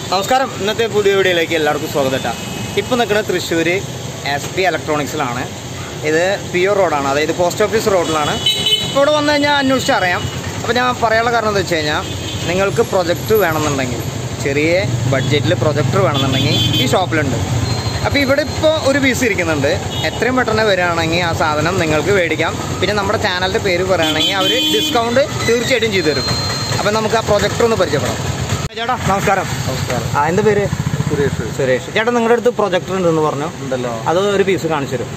നമസ്കാരം ഇന്നത്തെ പുതിയ വീഡിയോയിലേക്ക് എല്ലാവർക്കും സ്വാഗതം കേട്ടോ ഇപ്പോൾ നിൽക്കുന്നത് തൃശ്ശൂർ എസ് പി ഇലക്ട്രോണിക്സിലാണ് ഇത് പിയൂർ റോഡാണ് അതായത് പോസ്റ്റ് ഓഫീസ് റോഡിലാണ് ഇപ്പോൾ ഇവിടെ വന്നു കഴിഞ്ഞാൽ അന്വേഷിച്ചറിയാം അപ്പോൾ ഞാൻ പറയാനുള്ള കാരണം എന്താ വെച്ച് കഴിഞ്ഞാൽ നിങ്ങൾക്ക് പ്രൊജക്റ്റ് വേണമെന്നുണ്ടെങ്കിൽ ചെറിയ ബഡ്ജറ്റിൽ പ്രൊജക്ടർ വേണമെന്നുണ്ടെങ്കിൽ ഈ ഷോപ്പിലുണ്ട് അപ്പോൾ ഇവിടെ ഇപ്പോൾ ഒരു പീസ് ഇരിക്കുന്നുണ്ട് എത്രയും പെട്ടെന്ന് വരികയാണെങ്കിൽ ആ സാധനം നിങ്ങൾക്ക് മേടിക്കാം പിന്നെ നമ്മുടെ ചാനലിൻ്റെ പേര് പറയുകയാണെങ്കിൽ അവർ ഡിസ്കൗണ്ട് തീർച്ചയായിട്ടും ചെയ്തു തരും അപ്പോൾ നമുക്ക് ആ പ്രൊജക്ടർ ഒന്ന് പരിചയപ്പെടാം ചേട്ടാ നമസ്കാരം നമസ്കാരം ആ എന്താ പേര് സുരേഷ് സുരേഷ് ചേട്ടാ നിങ്ങളുടെ അടുത്ത് പ്രൊജക്ടർ ഉണ്ടെന്ന് പറഞ്ഞു ഉണ്ടല്ലോ അത് ഒരു പീസ് കാണിച്ചു തരും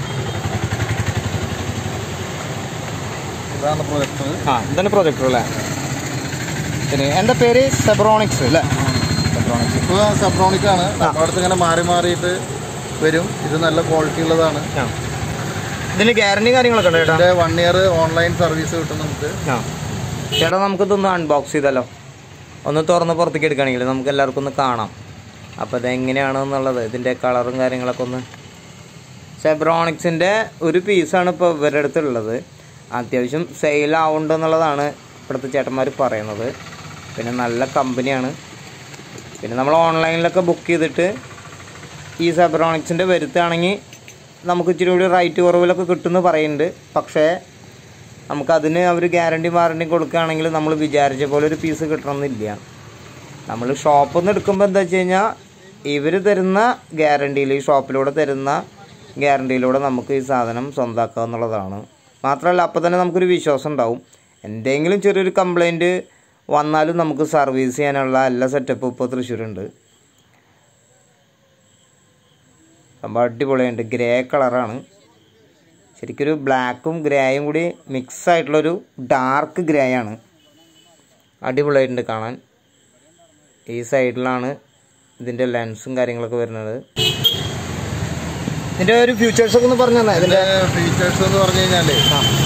ഇതാണ് പ്രൊജക്ടർ ആ ഇതന്നെ പ്രൊജക്ടർ അല്ലേ പിന്നെ എന്താ പേര് സെബ്രോണിക്സ് അല്ലേ സെബ്രോണിക്സ് ഇപ്പോൾ സബ്രോണിക് ആണ് നമ്മുടെ അടുത്ത് ഇങ്ങനെ മാറി മാറിയിട്ട് വരും ഇത് നല്ല ക്വാളിറ്റി ഉള്ളതാണ് ആ ഇതിന് ഗ്യാരണ്ടി കാര്യങ്ങളൊക്കെ ഉണ്ട് ചേട്ടാ ഇതിന്റെ വൺ ഇയർ ഓൺലൈൻ സർവീസ് കിട്ടും നമുക്ക് ആ ചേട്ടാ നമുക്കിതൊന്ന് അൺബോക്സ് ചെയ്താലോ ഒന്ന് തുറന്ന് പുറത്തേക്ക് എടുക്കുകയാണെങ്കിൽ നമുക്ക് എല്ലാവർക്കും ഒന്ന് കാണാം അപ്പോൾ ഇതെങ്ങനെയാണെന്നുള്ളത് ഇതിൻ്റെ കളറും കാര്യങ്ങളൊക്കെ ഒന്ന് സെബ്രോണിക്സിൻ്റെ ഒരു പീസാണ് ഇപ്പോൾ ഇവരുടെ അടുത്തുള്ളത് അത്യാവശ്യം സെയിൽ ആവുന്നുണ്ടെന്നുള്ളതാണ് ഇവിടുത്തെ ചേട്ടന്മാർ പറയുന്നത് പിന്നെ നല്ല കമ്പനിയാണ് പിന്നെ നമ്മൾ ഓൺലൈനിലൊക്കെ ബുക്ക് ചെയ്തിട്ട് ഈ സെബ്രോണിക്സിൻ്റെ വരുത്തുകയാണെങ്കിൽ നമുക്ക് ഇച്ചിരി കൂടി റൈറ്റ് കുറവിലൊക്കെ കിട്ടുമെന്ന് പറയുന്നുണ്ട് പക്ഷേ നമുക്കതിന് അവർ ഗ്യാരണ്ടി വാറണ്ടി കൊടുക്കുകയാണെങ്കിൽ നമ്മൾ വിചാരിച്ച പോലെ ഒരു പീസ് കിട്ടണമെന്നില്ല നമ്മൾ ഷോപ്പിൽ നിന്ന് എടുക്കുമ്പോൾ എന്താ വെച്ച് കഴിഞ്ഞാൽ ഇവർ തരുന്ന ഗ്യാരണ്ടിയിൽ ഈ ഷോപ്പിലൂടെ തരുന്ന ഗ്യാരണ്ടിയിലൂടെ നമുക്ക് ഈ സാധനം സ്വന്തമാക്കുക എന്നുള്ളതാണ് മാത്രമല്ല അപ്പോൾ തന്നെ നമുക്കൊരു വിശ്വാസം ഉണ്ടാവും എന്തെങ്കിലും ചെറിയൊരു കംപ്ലൈൻറ്റ് വന്നാലും നമുക്ക് സർവീസ് ചെയ്യാനുള്ള എല്ലാ സെറ്റപ്പും ഇപ്പോൾ തൃശ്ശൂരുണ്ട് സംഭവം അടിപൊളിയുണ്ട് ഗ്രേ കളറാണ് ശരിക്കൊരു ബ്ലാക്കും ഗ്രേയും കൂടി മിക്സ് ആയിട്ടുള്ളൊരു ഡാർക്ക് ഗ്രേ ആണ് അടിപൊളിയായിട്ടുണ്ട് കാണാൻ ഈ സൈഡിലാണ് ഇതിൻ്റെ ലെൻസും കാര്യങ്ങളൊക്കെ വരുന്നത് ഇതിൻ്റെ ഒരു ഫ്യൂച്ചേഴ്സ് ഒക്കെ ഒന്ന് പറഞ്ഞു തന്നെ ഇതിന്റെ ഇതിൻ്റെ ഫീച്ചേഴ്സ് എന്ന് പറഞ്ഞു കഴിഞ്ഞാല്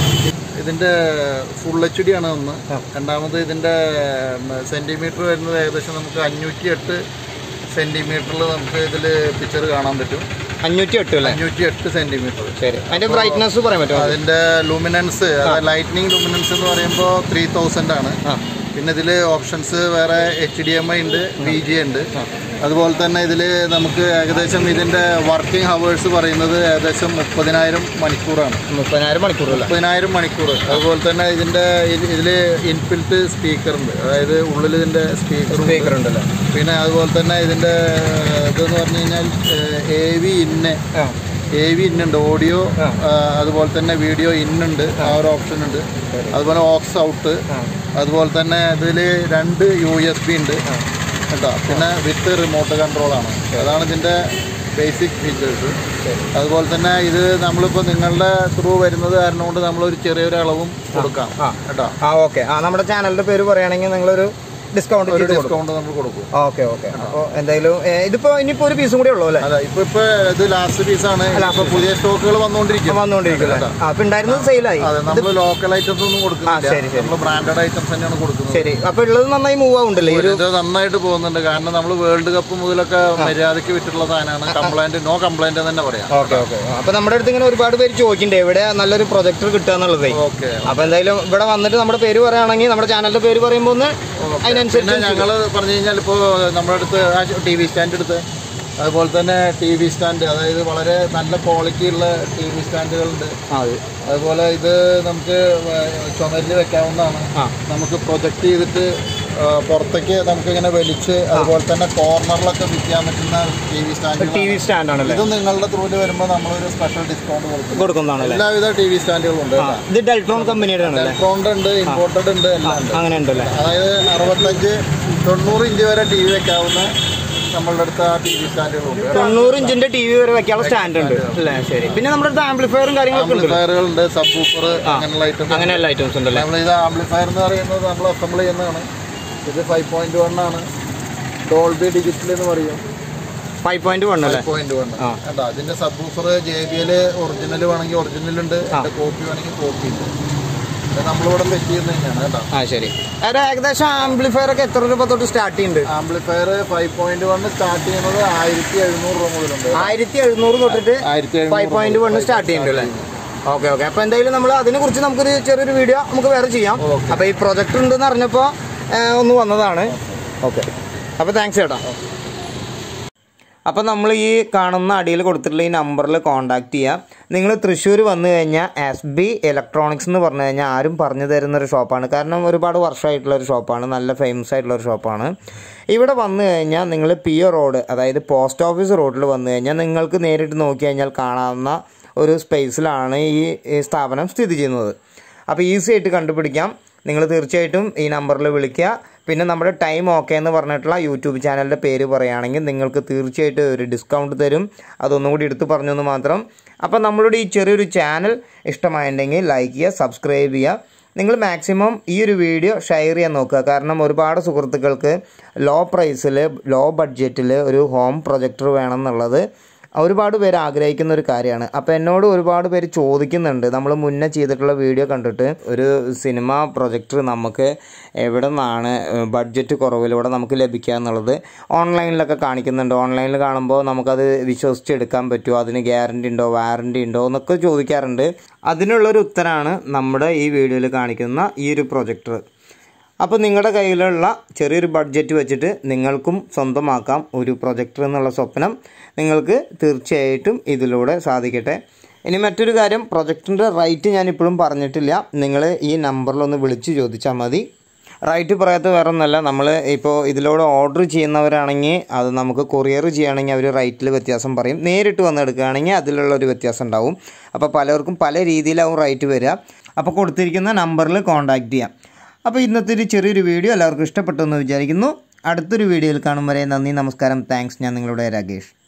ഇതിന്റെ ഫുൾ എച്ച് ഡി ആണ് ഒന്ന് ആ. രണ്ടാമത് ഇതിന്റെ സെന്റിമീറ്റർ വരുന്നത് ഏകദേശം നമുക്ക് അഞ്ഞൂറ്റി എട്ട് സെന്റിമീറ്ററിൽ നമുക്ക് ഇതിൽ പിക്ചർ കാണാൻ പറ്റും അഞ്ഞൂറ്റി എട്ട് അല്ലേ അഞ്ഞൂറ്റി എട്ട് സെന്റിമീറ്റർ ശരി അതിൻ്റെ ബ്രൈറ്റ്നസ് പറയാൻ പറ്റുമോ അതിന്റെ ലൂമിനൻസ് ലൈറ്റ്നിങ് ലൂമിനൻസ് എന്ന് പറയുമ്പോൾ ത്രീ തൗസൻഡ് ആണ് ആ പിന്നെ ഇതിൽ ഓപ്ഷൻസ് വേറെ എച്ച് ഡി എം ഐ ഉണ്ട് വി ജി ഉണ്ട് അതുപോലെ തന്നെ ഇതിൽ നമുക്ക് ഏകദേശം ഇതിന്റെ വർക്കിംഗ് ഹവേഴ്സ് പറയുന്നത് ഏകദേശം മുപ്പതിനായിരം മണിക്കൂറാണ് മുപ്പതിനായിരം മണിക്കൂർ അല്ലേ മുപ്പതിനായിരം മണിക്കൂർ അതുപോലെ തന്നെ ഇതിന്റെ ഇതിൽ ഇൻബിൽറ്റ് സ്പീക്കർ ഉണ്ട് അതായത് ഉള്ളിൽ ഇതിന്റെ സ്പീക്കർ സ്പീക്കർ ഉണ്ടല്ലോ പിന്നെ അതുപോലെ തന്നെ ഇതിന്റെ ഇതെന്ന് പറഞ്ഞു കഴിഞ്ഞാൽ എ വി ഇന്ന് ആ എ വി ഇന്നുണ്ട് ഓഡിയോ ആ. അതുപോലെ തന്നെ വീഡിയോ ഇന്നുണ്ട് ആ ഒരു ഓപ്ഷൻ ഉണ്ട് അതുപോലെ ഓക്സ് ഔട്ട് ആ അതുപോലെ തന്നെ ഇതിൽ രണ്ട് യു എസ് ബി ഉണ്ട് കേട്ടോ പിന്നെ വിത്ത് റിമോട്ട് കൺട്രോൾ ആണ് അതാണ് ഇതിന്റെ ബേസിക് ഫീച്ചേഴ്സ് അതുപോലെ തന്നെ ഇത് നമ്മളിപ്പോൾ നിങ്ങളുടെ ത്രൂ വരുന്നത് കാരണം കൊണ്ട് നമ്മളൊരു ചെറിയൊരു അളവും കൊടുക്കാം ആ. കേട്ടോ ആ ഓക്കെ ആ നമ്മുടെ ചാനലിൻ്റെ പേര് പറയുകയാണെങ്കിൽ നിങ്ങളൊരു ഡിസ്കൗണ്ട് ഒരു ചെയ്ത് കൊടുക്കും ഡിസ്കൗണ്ട് നമ്മൾ കൊടുക്കും ഓക്കെ ഓക്കെ അപ്പോൾ എന്തായാലും ഏ, ഇതിപ്പോ ഇനിയിപ്പോ ഒരു പീസും കൂടി ഉള്ളൂ അല്ലേ അതെ ഇപ്പൊ ഇപ്പൊ ഇത് ലാസ്റ്റ് പീസാണ് ഇപ്പൊ പുതിയ സ്റ്റോക്കുകൾ വന്നുകൊണ്ടിരിക്കും വന്നുകൊണ്ടിരിക്കുന്നത് ആ അപ്പൊ ഉണ്ടായിരുന്നത് സെയിലായി അതെ നമ്മൾ ലോക്കൽ ഐറ്റംസ് ഒന്നും ആ, കൊടുക്കുന്നില്ല ശരി, ശരി. നമ്മൾ ബ്രാൻഡഡ് ഐറ്റംസ് തന്നെയാണ് കൊടുക്കുന്നത് ശരി അപ്പൊ ഉള്ളത് നന്നായി മൂവ് ആവുണ്ടല്ലേ ഈ ഒരു ഇത് നന്നായിട്ട് പോകുന്നുണ്ട് കാരണം നമ്മൾ വേൾഡ് കപ്പ് മുതലൊക്കെ മര്യാദയ്ക്ക് വിട്ടിട്ടുള്ള സാധനമാണ് കംപ്ലൈന്റ് നോ കംപ്ലൈന്റ് തന്നെ പറയാം ഓക്കെ ഓക്കെ അപ്പൊ നമ്മുടെ അടുത്ത് ഇങ്ങനെ ഒരുപാട് പേര് ചോദിക്കണ്ടേ എവിടെ നല്ലൊരു പ്രൊജക്ടർ കിട്ടുക എന്നുള്ളതേ ഓക്കെ അപ്പൊ എന്തായാലും ഇവിടെ വന്നിട്ട് നമ്മുടെ പേര് പറയുകയാണെങ്കിൽ നമ്മുടെ ചാനലിന്റെ പേര് പറയുമ്പോൾ ഒന്ന് പിന്നെ അതിനനുസരിച്ച് ഞങ്ങൾ പറഞ്ഞു കഴിഞ്ഞാൽ ഇപ്പോൾ നമ്മുടെ അടുത്ത് ആ ടി വി സ്റ്റാൻഡ് എടുത്ത് അതുപോലെ തന്നെ ടി വി സ്റ്റാൻഡ് അതായത് വളരെ നല്ല ക്വാളിറ്റി ഉള്ള ടി വി സ്റ്റാൻഡുകളുണ്ട് ആ അത് അതുപോലെ ഇത് നമുക്ക് ചുമരിൽ വെക്കാവുന്നതാണ് ആ നമുക്ക് പ്രൊജക്റ്റ് ചെയ്തിട്ട് ആ, പുറത്തേക്ക് നമുക്ക് ഇങ്ങനെ വലിച്ച് അതുപോലെ തന്നെ കോർണറിലൊക്കെ വിൽക്കാൻ പറ്റുന്ന T V T stand V stand ആണല്ലേ ഇത് നിങ്ങളുടെ ത്രൂല് വരുമ്പോൾ നമ്മളൊരു സ്പെഷ്യൽ ഡിസ്കൗണ്ട് കൊടുക്കും കൊടുക്കുന്നതാണല്ലേ എല്ലാവിധ ടി വി സ്റ്റാൻഡുകളും ഉണ്ട് ആ ഇത് ഡെൽട്രോൺ കമ്പനിയുടെ ആണല്ലേ ടെലിഫോണ്ട് ഉണ്ട് ഇമ്പോർട്ടഡ് ഉണ്ട് എല്ലാം ഉണ്ട് അങ്ങനെ ഉണ്ടല്ലേ അതായത് അറുപത്തഞ്ച് തൊണ്ണൂറ് ഇഞ്ച് വരെ ടി വി വെക്കാവുന്ന നമ്മളുടെ അടുത്ത് ആ ടി വി സ്റ്റാൻഡുകളുണ്ട് തൊണ്ണൂറ് ഇഞ്ചിന്റെ ടി വി വരെ വെക്കാനുള്ള സ്റ്റാൻഡ് ഉണ്ട് അല്ലേ ശരി പിന്നെ നമ്മുടെ അടുത്ത് ആംപ്ലിഫയറും കാര്യങ്ങളൊക്കെ ഉണ്ട് ആംപ്ലിഫയറുകളുണ്ട് സബ് ഊപ്പർ അങ്ങനെയുള്ള ഐറ്റം അങ്ങനെ എല്ലാ ഐറ്റംസ് ഉണ്ടല്ലേ നമ്മൾ ഇത് ആംപ്ലിഫയർ എന്ന് പറയുന്നത് നമ്മൾ അസംബിൾ ചെയ്യുന്നതാണ് ഇത് ഫൈവ് പോയിന്റ് വൺ ആണ് ഡോൾബി ഡിജിറ്റൽ എന്ന് പറയും ഫൈവ് പോയിന്റ് വൺ അല്ലേ ഫൈവ് പോയിന്റ് വൺ ആ. കേട്ടോ അതിന്റെ subwoofer J B L original വേണമെങ്കിൽ ഒറിജിനൽ ഉണ്ട് അതിന്റെ കോപ്പി വേണമെങ്കിൽ കോപ്പി ഉണ്ട് ഇത് നമ്മളിവിടെ സെറ്റ് ചെയ്യുന്നത് തന്നെയാണ് കേട്ടോ ആ ശരി അത് ഏകദേശം ആംപ്ലിഫയർ ഒക്കെ എത്ര രൂപ തൊട്ട് സ്റ്റാർട്ട് ചെയ്യുന്നുണ്ട് amplifier five point one start ചെയ്യുന്നത് ആയിരത്തി എഴുന്നൂറ് രൂപ മുതലുണ്ട് ആയിരത്തി എഴുന്നൂറ് തൊട്ടിട്ട് ആയിരത്തി ഫൈവ് പോയിന്റ് വൺ സ്റ്റാർട്ട് ചെയ്യുന്നുണ്ട് അല്ലേ ഓക്കെ ഓക്കെ അപ്പൊ എന്തായാലും നമ്മൾ അതിനെ കുറിച്ച് നമുക്കൊരു ചെറിയൊരു വീഡിയോ നമുക്ക് വേറെ ചെയ്യാം Okay. അപ്പൊ ഈ പ്രൊജക്ട് ഉണ്ടെന്ന് അറിഞ്ഞപ്പോ ഏ, ഒന്ന് വന്നതാണ് ഓക്കെ അപ്പോൾ താങ്ക്സ് ചേട്ടാ അപ്പോൾ നമ്മൾ ഈ കാണുന്ന അടിയിൽ കൊടുത്തിട്ടുള്ള ഈ നമ്പറിൽ കോൺടാക്ട് ചെയ്യുക നിങ്ങൾ തൃശ്ശൂർ വന്നു കഴിഞ്ഞാൽ എസ് ബി ഇലക്ട്രോണിക്സ് എന്ന് പറഞ്ഞു കഴിഞ്ഞാൽ ആരും പറഞ്ഞു തരുന്ന ഒരു ഷോപ്പാണ് കാരണം ഒരുപാട് വർഷമായിട്ടുള്ള ഒരു ഷോപ്പാണ് നല്ല ഫേമസ് ആയിട്ടുള്ള ഒരു ഷോപ്പാണ് ഇവിടെ വന്നു കഴിഞ്ഞാൽ നിങ്ങൾ പി ഒ റോഡ് അതായത് പോസ്റ്റ് ഓഫീസ് റോഡിൽ വന്നു കഴിഞ്ഞാൽ നിങ്ങൾക്ക് നേരിട്ട് നോക്കി കഴിഞ്ഞാൽ കാണാവുന്ന ഒരു സ്പേസിലാണ് ഈ ഈ സ്ഥാപനം സ്ഥിതി ചെയ്യുന്നത് അപ്പോൾ ഈസി ആയിട്ട് കണ്ടുപിടിക്കാം നിങ്ങൾ തീർച്ചയായിട്ടും ഈ നമ്പറിൽ വിളിക്കുക പിന്നെ നമ്മുടെ ടൈം ഓക്കെ എന്ന് പറഞ്ഞിട്ടുള്ള യൂട്യൂബ് ചാനലിൻ്റെ പേര് പറയുകയാണെങ്കിൽ നിങ്ങൾക്ക് തീർച്ചയായിട്ടും ഒരു ഡിസ്കൗണ്ട് തരും അതൊന്നും കൂടി എടുത്തു പറഞ്ഞു എന്ന് മാത്രം അപ്പോൾ നമ്മളുടെ ഈ ചെറിയൊരു ചാനൽ ഇഷ്ടമായിട്ടുണ്ടെങ്കിൽ ലൈക്ക് ചെയ്യുക സബ്സ്ക്രൈബ് ചെയ്യുക നിങ്ങൾ മാക്സിമം ഈ ഒരു വീഡിയോ ഷെയർ ചെയ്യാൻ നോക്കുക കാരണം ഒരുപാട് സുഹൃത്തുക്കൾക്ക് ലോ പ്രൈസിൽ ലോ ബഡ്ജറ്റിൽ ഒരു ഹോം പ്രൊജക്ടർ വേണം എന്നുള്ളത് ഒരുപാട് പേര് ആഗ്രഹിക്കുന്ന ഒരു കാര്യമാണ് അപ്പോൾ എന്നോട് ഒരുപാട് പേര് ചോദിക്കുന്നുണ്ട് നമ്മൾ മുന്നേ ചെയ്തിട്ടുള്ള വീഡിയോ കണ്ടിട്ട് ഒരു സിനിമ പ്രൊജക്ടർ നമുക്ക് എവിടെ നിന്നാണ് ബഡ്ജറ്റ് കുറവിലൂടെ നമുക്ക് ലഭിക്കുക എന്നുള്ളത് ഓൺലൈനിലൊക്കെ കാണിക്കുന്നുണ്ട് ഓൺലൈനിൽ കാണുമ്പോൾ നമുക്കത് വിശ്വസിച്ച് എടുക്കാൻ പറ്റുമോ അതിന് ഗ്യാരണ്ടി ഉണ്ടോ വാറണ്ടി ഉണ്ടോ എന്നൊക്കെ ചോദിക്കാറുണ്ട് അതിനുള്ളൊരു ഉത്തരമാണ് നമ്മുടെ ഈ വീഡിയോയിൽ കാണിക്കുന്ന ഈ ഒരു പ്രൊജക്ടർ അപ്പോൾ നിങ്ങളുടെ കയ്യിലുള്ള ചെറിയൊരു ബഡ്ജറ്റ് വെച്ചിട്ട് നിങ്ങൾക്കും സ്വന്തമാക്കാം ഒരു പ്രൊജക്ടർ എന്നുള്ള സ്വപ്നം നിങ്ങൾക്ക് തീർച്ചയായിട്ടും ഇതിലൂടെ സാധിക്കട്ടെ ഇനി മറ്റൊരു കാര്യം പ്രൊജക്ടറിൻ്റെ റേറ്റ് ഞാൻ ഇപ്പോഴും പറഞ്ഞിട്ടില്ല നിങ്ങൾ ഈ നമ്പറിലൊന്ന് വിളിച്ച് ചോദിച്ചാൽ മതി റൈറ്റ് പറയാത്ത വേറെ ഒന്നല്ല നമ്മൾ ഇപ്പോൾ ഇതിലൂടെ ഓർഡർ ചെയ്യുന്നവരാണെങ്കിൽ അത് നമുക്ക് കൊറിയർ ചെയ്യുകയാണെങ്കിൽ അവർ റൈറ്റിൽ വ്യത്യാസം പറയും നേരിട്ട് വന്ന് എടുക്കുകയാണെങ്കിൽ അതിലുള്ള ഒരു വ്യത്യാസം ഉണ്ടാവും അപ്പോൾ പലർക്കും പല രീതിയിലാവും റൈറ്റ് വരിക അപ്പോൾ കൊടുത്തിരിക്കുന്ന നമ്പറിൽ കോൺടാക്റ്റ് ചെയ്യാം അപ്പോൾ ഇന്നത്തെ ഒരു ചെറിയൊരു വീഡിയോ എല്ലാവർക്കും ഇഷ്ടപ്പെട്ടു എന്ന് വിചാരിക്കുന്നു അടുത്തൊരു വീഡിയോയിൽ കാണും വരെ നന്ദി നമസ്കാരം താങ്ക്സ് ഞാൻ നിങ്ങളുടെ രാകേഷ്